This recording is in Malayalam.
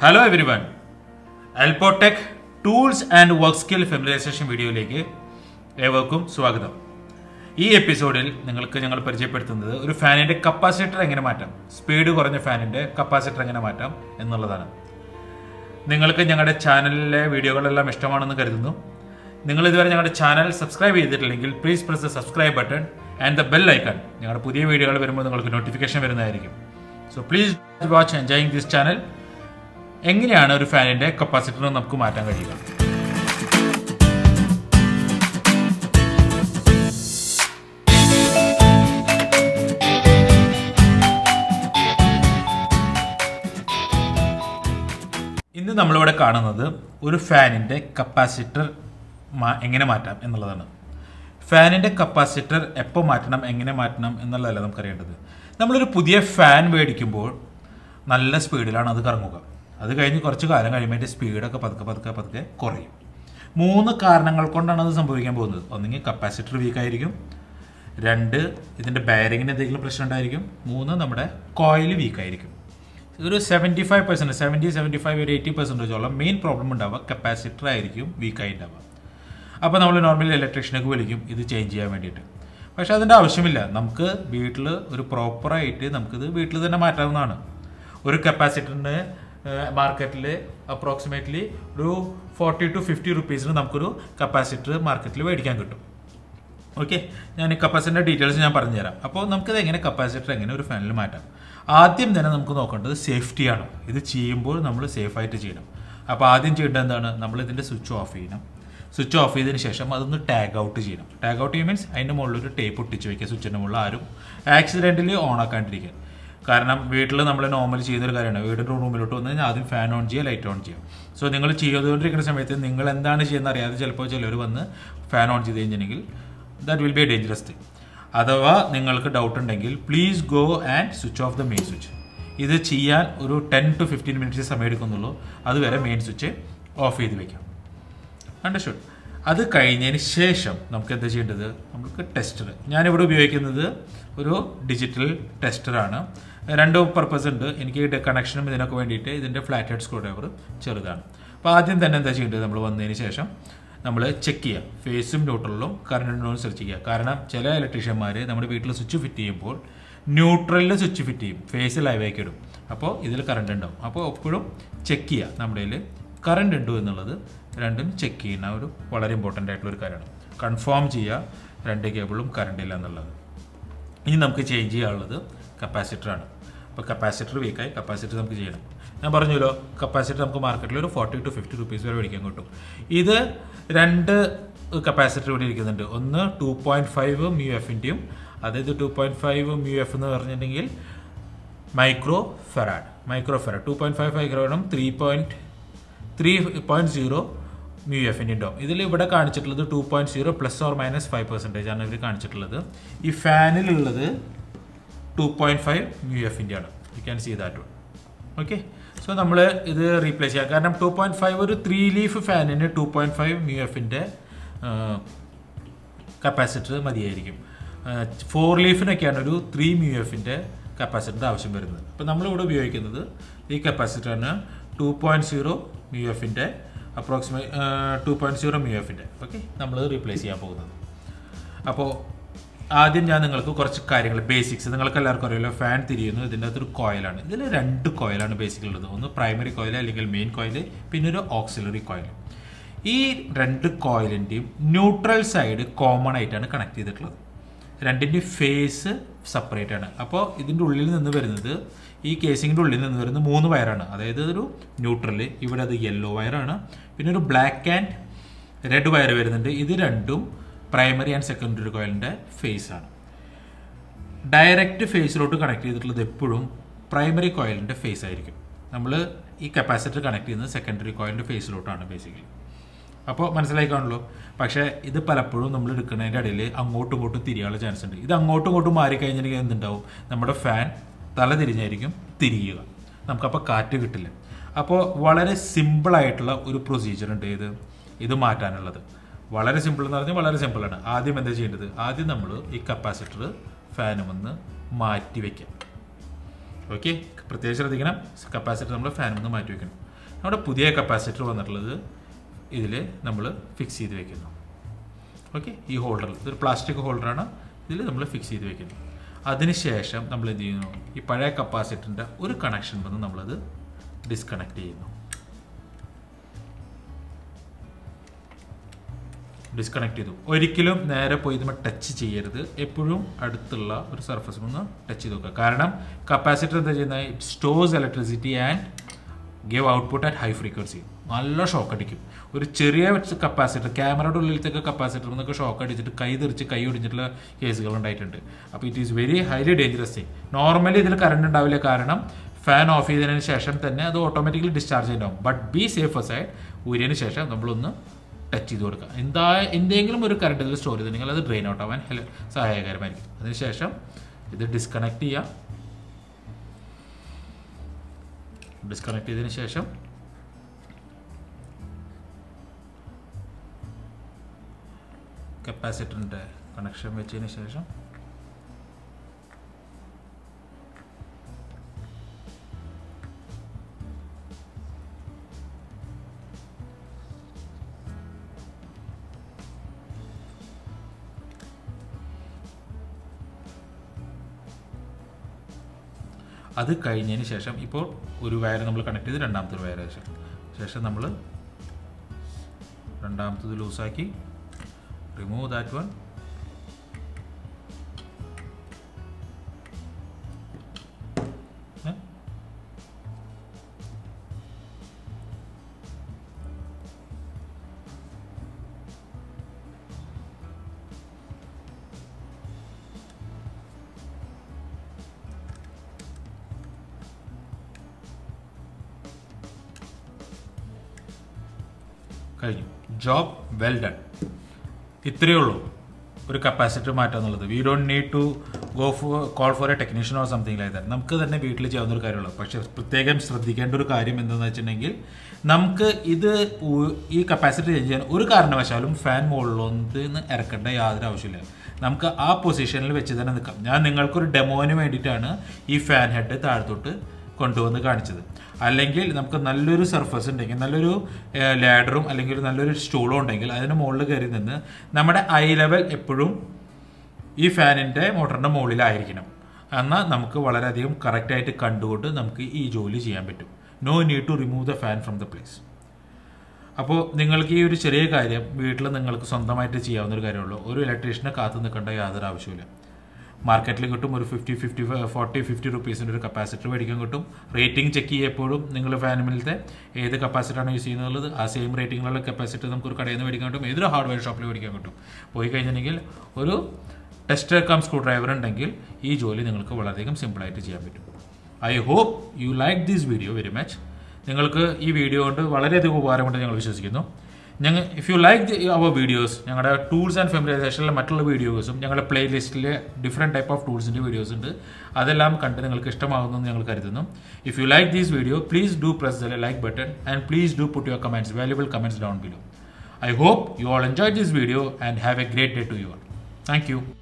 ഹലോ എവരി വൺ അൽപോടെക് tools and work skill familiarization വീഡിയോയിലേക്ക് ഏവർക്കും സ്വാഗതം ഈ എപ്പിസോഡിൽ നിങ്ങൾക്ക് ഞങ്ങൾ പരിചയപ്പെടുത്തുന്നത് ഒരു ഫാനിൻ്റെ കപ്പാസിറ്റർ എങ്ങനെ മാറ്റാം സ്പീഡ് കുറഞ്ഞ ഫാനിൻ്റെ കപ്പാസിറ്റർ എങ്ങനെ മാറ്റാം എന്നുള്ളതാണ് നിങ്ങൾക്ക് ഞങ്ങളുടെ ചാനലിലെ വീഡിയോകളെല്ലാം ഇഷ്ടമാണെന്ന് കരുതുന്നു നിങ്ങൾ ഇതുവരെ ഞങ്ങളുടെ ചാനൽ സബ്സ്ക്രൈബ് ചെയ്തിട്ടില്ലെങ്കിൽ please press the subscribe button and the bell icon ഞങ്ങളുടെ പുതിയ വീഡിയോകൾ വരുമ്പോൾ നിങ്ങൾക്ക് നോട്ടിഫിക്കേഷൻ വരുന്നതായിരിക്കും so please watch enjoying this channel എങ്ങനെയാണ് ഒരു ഫാനിൻ്റെ കപ്പാസിറ്റർ നമുക്ക് മാറ്റാൻ കഴിയുക ഇന്ന് നമ്മളിവിടെ കാണുന്നത് ഒരു ഫാനിൻ്റെ കപ്പാസിറ്റർ മാ- എങ്ങനെ മാറ്റാം എന്നുള്ളതാണ് ഫാനിൻ്റെ കപ്പാസിറ്റർ എപ്പോൾ മാറ്റണം എങ്ങനെ മാറ്റണം എന്നുള്ളതല്ല നമുക്കറിയേണ്ടത് നമ്മളൊരു പുതിയ ഫാൻ മേടിക്കുമ്പോൾ നല്ല സ്പീഡിലാണ് അത് കറങ്ങുക അത് കഴിഞ്ഞ് കുറച്ച് കാലം കഴിയുമ്പോൾ അതിൻ്റെ സ്പീഡൊക്കെ പതുക്കെ പതുക്കെ പതുക്കെ കുറയും മൂന്ന് കാരണങ്ങൾ കൊണ്ടാണ് അത് സംഭവിക്കാൻ പോകുന്നത് ഒന്നെങ്കിൽ കപ്പാസിറ്റർ വീക്ക് ആയിരിക്കും രണ്ട് ഇതിൻ്റെ ബയറിങ്ങിന് എന്തെങ്കിലും പ്രശ്നം ഉണ്ടായിരിക്കും മൂന്ന് നമ്മുടെ കോയിൽ വീക്ക് ആയിരിക്കും ഒരു seventy five percent seventy seventy five ഒരു എയ്റ്റി പെർസെൻറ്റേജോളം മെയിൻ പ്രോബ്ലം ഉണ്ടാവുക കപ്പാസിറ്റർ ആയിരിക്കും വീക്കായി ഉണ്ടാവുക അപ്പോൾ നമ്മൾ നോർമലി ഇലക്ട്രീഷ്യനൊക്കെ വിളിക്കും ഇത് ചേഞ്ച് ചെയ്യാൻ വേണ്ടിയിട്ട് പക്ഷേ അതിൻ്റെ ആവശ്യമില്ല നമുക്ക് വീട്ടിൽ ഒരു പ്രോപ്പറായിട്ട് നമുക്കിത് വീട്ടിൽ തന്നെ മാറ്റാവുന്നതാണ് ഒരു കപ്പാസിറ്ററിന് മാർക്കറ്റിൽ അപ്രോക്സിമേറ്റ്ലി ഒരു ഫോർട്ടി ടു ഫിഫ്റ്റി റുപ്പീസിന് നമുക്കൊരു കപ്പാസിറ്റർ മാർക്കറ്റിൽ മേടിക്കാൻ കിട്ടും ഓക്കെ ഞാൻ ഈ കപ്പാസിറ്ററിൻ്റെ ഡീറ്റെയിൽസ് ഞാൻ പറഞ്ഞുതരാം അപ്പോൾ നമുക്കിത് എങ്ങനെ കപ്പാസിറ്റർ എങ്ങനെ ഒരു ഫാനിൽ മാറ്റാം ആദ്യം തന്നെ നമുക്ക് നോക്കേണ്ടത് സേഫ്റ്റിയാണ് ഇത് ചെയ്യുമ്പോൾ നമ്മൾ സേഫായിട്ട് ചെയ്യണം അപ്പോൾ ആദ്യം ചെയ്യേണ്ടത് എന്താണ് നമ്മൾ ഇതിൻ്റെ സ്വിച്ച് ഓഫ് ചെയ്യണം സ്വിച്ച് ഓഫ് ചെയ്തതിന് ശേഷം അതൊന്ന് ടാഗ് ഔട്ട് ചെയ്യണം ടാഗ് ഔട്ട് ചെയ്യുക മീൻസ് അതിൻ്റെ മുകളിൽ ഒരു ടേപ്പ് ഒട്ടിച്ച് വയ്ക്കുക സ്വിച്ചിൻ്റെ മുകളിൽ ആരും ആക്സിഡൻ്റലി ഓൺ ആക്കാണ്ടിരിക്കുക കാരണം വീട്ടിൽ നമ്മൾ നോർമലി ചെയ്യുന്നൊരു കാര്യമാണ് വീടിൻ്റെ റൂമിലോട്ട് വന്നു കഴിഞ്ഞാൽ ആദ്യം ഫാൻ ഓൺ ചെയ്യുക ലൈറ്റ് ഓൺ ചെയ്യുക സോ നിങ്ങൾ ചെയ്തുകൊണ്ടിരിക്കുന്ന സമയത്ത് നിങ്ങൾ എന്താണ് ചെയ്യുന്നത് അറിയാതെ ചിലപ്പോൾ ചിലർ വന്ന് ഫാൻ ഓൺ ചെയ്ത് കഴിഞ്ഞിട്ടുണ്ടെങ്കിൽ that will be a dangerous thing അഥവാ നിങ്ങൾക്ക് ഡൗട്ട് ഉണ്ടെങ്കിൽ please go and switch off the main switch ഇത് ചെയ്യാൻ ഒരു ടെൻ ടു ഫിഫ്റ്റീൻ മിനിറ്റ്സ് സമയം എടുക്കുന്നുള്ളൂ അതുവരെ മെയിൻ സ്വിച്ച് ഓഫ് ചെയ്ത് വെക്കാം അണ്ടർസ്റ്റുഡ് അത് കഴിഞ്ഞതിന് ശേഷം നമുക്ക് എന്താ ചെയ്യേണ്ടത് നമുക്ക് ടെസ്റ്റർ ഞാനിവിടെ ഉപയോഗിക്കുന്നത് ഒരു ഡിജിറ്റൽ ടെസ്റ്ററാണ് രണ്ട് പർപ്പസ് ഉണ്ട് എനിക്ക് കണക്ഷനും ഇതിനൊക്കെ വേണ്ടിയിട്ട് ഇതിൻ്റെ ഫ്ലാറ്റ് ഹെഡ് സ്ക്രൂ ഡ്രൈവർ ചെറുതാണ് അപ്പോൾ ആദ്യം തന്നെ എന്താ ചെയ്യേണ്ടത് നമ്മൾ വന്നതിന് ശേഷം നമ്മൾ ചെക്ക് ചെയ്യുക ഫേസും ന്യൂട്രലും കറണ്ട് ഉണ്ടോ എന്ന് സെർച്ച് ചെയ്യുക കാരണം ചില ഇലക്ട്രീഷ്യന്മാർ നമ്മുടെ വീട്ടിൽ സ്വിച്ച് ഫിറ്റ് ചെയ്യുമ്പോൾ ന്യൂട്രലിൽ സ്വിച്ച് ഫിറ്റ് ചെയ്യും ഫേസ് ലൈവാക്കി ഇടും അപ്പോൾ ഇതിൽ കറണ്ട് ഉണ്ടാവും അപ്പോൾ എപ്പോഴും ചെക്ക് ചെയ്യുക നമ്മുടെ കയ്യിൽ കറണ്ട് ഉണ്ടോ എന്നുള്ളത് രണ്ടും ചെക്ക് ചെയ്യുന്ന ഒരു വളരെ ഇമ്പോർട്ടൻ്റ് ആയിട്ടുള്ള ഒരു കാര്യമാണ് കൺഫേം ചെയ്യുക രണ്ട് കേബിളും കറണ്ട് ഇല്ല എന്നുള്ളത് ഇനി നമുക്ക് ചേഞ്ച് ചെയ്യാനുള്ളത് കപ്പാസിറ്ററാണ് അപ്പോൾ കപ്പാസിറ്റർ വീക്കായി കപ്പാസിറ്റർ നമുക്ക് ചെയ്യണം ഞാൻ പറഞ്ഞല്ലോ കപ്പാസിറ്റർ നമുക്ക് മാർക്കറ്റിൽ ഒരു ഫോർട്ടി ടു ഫിഫ്റ്റി റുപ്പീസ് വരെ മേടിക്കാൻ കിട്ടും ഇത് രണ്ട് കപ്പാസിറ്റർ ഇവിടെ ഇരിക്കുന്നുണ്ട് ഒന്ന് ടു പോയിൻറ്റ് ഫൈവ് മ്യു എഫിൻ്റെയും അതായത് two point five mu F എന്ന് പറഞ്ഞിട്ടുണ്ടെങ്കിൽ micro farad micro farad two point five മൈക്രോണും three point three point zero mu എഫിൻ്റെ ഉണ്ടാവും ഇതിൽ ഇവിടെ കാണിച്ചിട്ടുള്ളത് two point zero plus or minus five percentage ആണ് ഇവർ കാണിച്ചിട്ടുള്ളത് ഈ ഫാനിലുള്ളത് ടു പോയിൻറ്റ് ഫൈവ് മ്യു എഫിൻ്റെ ആണ് you can see that one okay so നമ്മൾ ഇത് റീപ്ലേസ് ചെയ്യുക കാരണം ടു പോയിൻറ്റ് ഫൈവ് ഒരു ത്രീ ലീഫ് ഫാനിന് ടു പോയിൻറ്റ് ഫൈവ് മ്യു എഫിൻ്റെ കപ്പാസിറ്റർ മതിയായിരിക്കും ഫോർ ലീഫിനൊക്കെയാണ് ഒരു ത്രീ മ്യു എഫിൻ്റെ കപ്പാസിറ്ററിൻ്റെ ആവശ്യം വരുന്നത് അപ്പോൾ നമ്മളിവിടെ ഉപയോഗിക്കുന്നത് ഈ കപ്പാസിറ്ററിന് ടു പോയിൻറ്റ് സീറോ മ്യു എഫിൻ്റെ approximate two point zero mu എഫിൻ്റെ ഓക്കെ നമ്മൾ റീപ്ലേസ് ചെയ്യാൻ പോകുന്നത് അപ്പോൾ ആദ്യം ഞാൻ നിങ്ങൾക്ക് കുറച്ച് കാര്യങ്ങൾ ബേസിക്സ് നിങ്ങൾക്ക് എല്ലാവർക്കും അറിയാലോ ഫാൻ തിരിയുന്നു ഇതിൻ്റെ അകത്തൊരു കോയിലാണ് ഇതിൽ രണ്ട് കോയിലാണ് ബേസിക്കൽ ഉള്ളത് ഒന്ന് പ്രൈമറി കോയിൽ അല്ലെങ്കിൽ മെയിൻ കോയിൽ പിന്നെ ഒരു ഓക്സിലറി കോയിൽ ഈ രണ്ട് കോയിലിൻ്റെയും ന്യൂട്രൽ സൈഡ് കോമൺ ആയിട്ടാണ് കണക്ട് ചെയ്തിട്ടുള്ളത് രണ്ടിൻ്റെയും ഫേസ് സെപ്പറേറ്റ് ആണ് അപ്പോൾ ഇതിൻ്റെ ഉള്ളിൽ നിന്ന് വരുന്നത് ഈ കേസിങ്ങിൻ്റെ ഉള്ളിൽ നിന്ന് വരുന്നത് മൂന്ന് വയറാണ് അതായത് ഒരു ന്യൂട്രൽ ഇവിടെ അത് യെല്ലോ വയറാണ് പിന്നെ ഒരു ബ്ലാക്ക് ആൻഡ് റെഡ് വയർ വരുന്നുണ്ട് ഇത് രണ്ടും പ്രൈമറി ആൻഡ് സെക്കൻഡറി കോയിലിൻ്റെ ഫേസ് ആണ് ഡയറക്റ്റ് ഫേസിലോട്ട് കണക്ട് ചെയ്തിട്ടുള്ളത് എപ്പോഴും പ്രൈമറി കോയിലിൻ്റെ ഫേസ് ആയിരിക്കും നമ്മൾ ഈ കപ്പാസിറ്റർ കണക്ട് ചെയ്യുന്നത് സെക്കൻഡറി കോയിലിൻ്റെ ഫേസിലോട്ടാണ് ബേസിക്കലി അപ്പോൾ മനസ്സിലായിക്കാണല്ലോ പക്ഷേ ഇത് പലപ്പോഴും നമ്മൾ എടുക്കുന്നതിൻ്റെ ഇടയിൽ അങ്ങോട്ടും ഇങ്ങോട്ടും തിരിയാനുള്ള ചാൻസ് ഉണ്ട് ഇത് അങ്ങോട്ടും ഇങ്ങോട്ടും മാറിക്കഴിഞ്ഞിട്ടുണ്ടെങ്കിൽ എന്തുണ്ടാവും നമ്മുടെ ഫാൻ തല തിരിഞ്ഞായിരിക്കും തിരിയുക നമുക്കപ്പോൾ കാറ്റ് കിട്ടില്ല അപ്പോൾ വളരെ സിമ്പിളായിട്ടുള്ള ഒരു പ്രൊസീജിയർ ഉണ്ട് ഇത് ഇത് മാറ്റാനുള്ളത് വളരെ സിമ്പിൾ എന്ന് പറഞ്ഞാൽ വളരെ സിമ്പിളാണ് ആദ്യം എന്താ ചെയ്യേണ്ടത് ആദ്യം നമ്മൾ ഈ കപ്പാസിറ്റർ ഫാനും ഒന്ന് മാറ്റി വയ്ക്കാം ഓക്കെ പ്രത്യേകം ശ്രദ്ധിക്കണം കപ്പാസിറ്റർ നമ്മൾ ഫാനിൽ നിന്ന് മാറ്റി വെക്കണം നമ്മുടെ പുതിയ കപ്പാസിറ്റർ വന്നിട്ടുള്ളത് ഇതിൽ നമ്മൾ ഫിക്സ് ചെയ്ത് വെക്കുന്നു ഓക്കെ ഈ ഹോൾഡറിൽ ഇതൊരു പ്ലാസ്റ്റിക് ഹോൾഡറാണ് ഇതിൽ നമ്മൾ ഫിക്സ് ചെയ്ത് വെക്കുന്നു അതിനുശേഷം നമ്മൾ എന്ത് ചെയ്യുന്നു ഈ പഴയ കപ്പാസിറ്ററിൻ്റെ ഒരു കണക്ഷൻ വന്ന് നമ്മളത് ഡിസ്കണക്ട് ചെയ്യുന്നു ഡിസ്കണക്ട് ചെയ്തു ഒരിക്കലും നേരെ പോയി ഇതുമ്പോൾ ടച്ച് ചെയ്യരുത് എപ്പോഴും അടുത്തുള്ള ഒരു സർഫസ് ഒന്ന് ടച്ച് ചെയ്ത് നോക്കുക കാരണം കപ്പാസിറ്റർ എന്താ ചെയ്യുന്നത് it stores electricity and give output at high frequency നല്ല ഷോക്ക് അടിക്കും ഒരു ചെറിയ കപ്പാസിറ്റർ ക്യാമറയുടെ ഉള്ളിലത്തേക്ക് കപ്പാസിറ്റർ എന്നൊക്കെ ഷോക്ക് അടിച്ചിട്ട് കൈ തെറിച്ച് കൈ ഒടിഞ്ഞിട്ടുള്ള കേസുകൾ ഉണ്ടായിട്ടുണ്ട് അപ്പോൾ it is very highly dangerous thing normally ഇതിൽ കറണ്ട് ഉണ്ടാവില്ല കാരണം ഫാൻ ഓഫ് ചെയ്തതിന് ശേഷം തന്നെ അത് ഓട്ടോമാറ്റിക്കലി ഡിസ്ചാർജ് ചെയ്യുന്നുണ്ടാവും ബട്ട് ബി സേഫ് സൈഡ് ഊരിയതിന് ശേഷം നമ്മളൊന്ന് ടച്ച് ചെയ്ത് കൊടുക്കുക എന്താ എന്തെങ്കിലും ഒരു കറണ്ട് ഇതിൽ സ്റ്റോർ ചെയ്തിട്ടുണ്ടെങ്കിൽ അത് ഡ്രെയിൻ ഔട്ട് ആവാൻ ഹെൽ സഹായകരമായിരിക്കും അതിനുശേഷം ഇത് ഡിസ്കണക്ട് ചെയ്യാം ഡിസ്കണക്ട് ചെയ്തതിന് ശേഷം കപ്പാസിറ്ററിൻ്റെ കണക്ഷൻ വെച്ചതിന് ശേഷം അത് കഴിഞ്ഞതിന് ശേഷം ഇപ്പോൾ ഒരു വയർ നമ്മൾ കണക്ട് ചെയ്ത് രണ്ടാമത്തെ ഒരു വയർ ശേഷം ശേഷം നമ്മൾ രണ്ടാമത്തത് ലൂസാക്കി റിമൂവ് ദാറ്റ് വൺ കഴിഞ്ഞു ജോബ് വെൽ ഡൺ ഇത്രയേ ഉള്ളൂ ഒരു കപ്പാസിറ്റർ മാറ്റുക എന്നുള്ളത് we don't need to go for call for a technician or something like that നമുക്ക് തന്നെ വീട്ടിൽ ചെയ്യാവുന്ന ഒരു കാര്യമുള്ളൂ പക്ഷേ പ്രത്യേകം ശ്രദ്ധിക്കേണ്ട ഒരു കാര്യം എന്താണെന്ന് വെച്ചിട്ടുണ്ടെങ്കിൽ നമുക്ക് ഇത് ഉ- ഈ കപ്പാസിറ്റി ചേഞ്ച് ചെയ്യാൻ ഒരു കാരണവശാലും ഫാൻ മുകളിലൊന്ന് ഇറക്കേണ്ട യാതൊരു ആവശ്യമില്ല നമുക്ക് ആ പൊസിഷനിൽ വെച്ച് തന്നെ നിൽക്കാം ഞാൻ നിങ്ങൾക്കൊരു ഡെമോന് വേണ്ടിയിട്ടാണ് ഈ ഫാൻ ഹെഡ് താഴത്തോട്ട് കൊണ്ടുവന്ന് കാണിച്ചത് അല്ലെങ്കിൽ നമുക്ക് നല്ലൊരു സർഫസ് ഉണ്ടെങ്കിൽ നല്ലൊരു ലാഡറും അല്ലെങ്കിൽ ഒരു നല്ലൊരു സ്റ്റൂളും ഉണ്ടെങ്കിൽ അതിന് മുകളിൽ കയറി നിന്ന് നമ്മുടെ ഐ ലെവൽ എപ്പോഴും ഈ ഫാനിൻ്റെ മോട്ടറിൻ്റെ മുകളിലായിരിക്കണം എന്നാൽ നമുക്ക് വളരെയധികം കറക്റ്റായിട്ട് കണ്ടുകൊണ്ട് നമുക്ക് ഈ ജോലി ചെയ്യാൻ പറ്റും no need to remove the fan from the place അപ്പോൾ നിങ്ങൾക്ക് ഈ ഒരു ചെറിയ കാര്യം വീട്ടിൽ നിങ്ങൾക്ക് സ്വന്തമായിട്ട് ചെയ്യാവുന്ന ഒരു കാര്യമുള്ളൂ ഒരു ഇലക്ട്രീഷ്യനെ കാത്തു നിൽക്കേണ്ട യാതൊരു ആവശ്യമില്ല മാർക്കറ്റിൽ കിട്ടും ഒരു ഫിഫ്റ്റി ഫിഫ്റ്റി ഫോർട്ടി ഫിഫ്റ്റി റുപ്പീസിൻ്റെ ഒരു കപ്പാസിറ്റർ മേടിക്കാൻ കിട്ടും റേറ്റിംഗ് ചെക്ക് ചെയ്യുമ്പോഴും നിങ്ങൾ ഫാനിമിലത്തെ ഏത് കപ്പാസിറ്ററാണ് യൂസ് ചെയ്യുന്നത് ആ സെയിം റേറ്റിംഗിലുള്ള കപ്പാസിറ്റർ നമുക്ക് ഒരു കടയിൽ നിന്ന് മേടിക്കാൻ കിട്ടും ഏതൊരു ഹാർഡ്വെയർ ഷോപ്പിൽ മേടിക്കാൻ കിട്ടും പോയി കഴിഞ്ഞിട്ടുണ്ടെങ്കിൽ ഒരു ടെസ്റ്റർ കം സ്ക്രൂ ഡ്രൈവർ ഉണ്ടെങ്കിൽ ഈ ജോലി നിങ്ങൾക്ക് വളരെയധികം സിമ്പിളായിട്ട് ചെയ്യാൻ പറ്റും I hope you like this video very much നിങ്ങൾക്ക് ഈ വീഡിയോ കൊണ്ട് വളരെയധികം ഉപകാരമുണ്ട് ഞങ്ങൾ വിശ്വസിക്കുന്നു ഞങ്ങൾ if you like our videos ഞങ്ങളുടെ ടൂൾസ് ആൻഡ് ഫെമിലൈസേഷനിലെ മറ്റുള്ള വീഡിയോസും ഞങ്ങളുടെ പ്ലേലിസ്റ്റിൽ ഡിഫറെൻറ്റ് ടൈപ്പ് ഓഫ് ടൂൾസിൻ്റെ വീഡിയോസ് ഉണ്ട് അതെല്ലാം കണ്ട് നിങ്ങൾക്ക് ഇഷ്ടമാകുന്നു എന്ന് ഞങ്ങൾ കരുതുന്നു if you like these video please do press the like button and please do put your comments valuable comments down below I hope U all enjoy this video and have a great day to you all thank U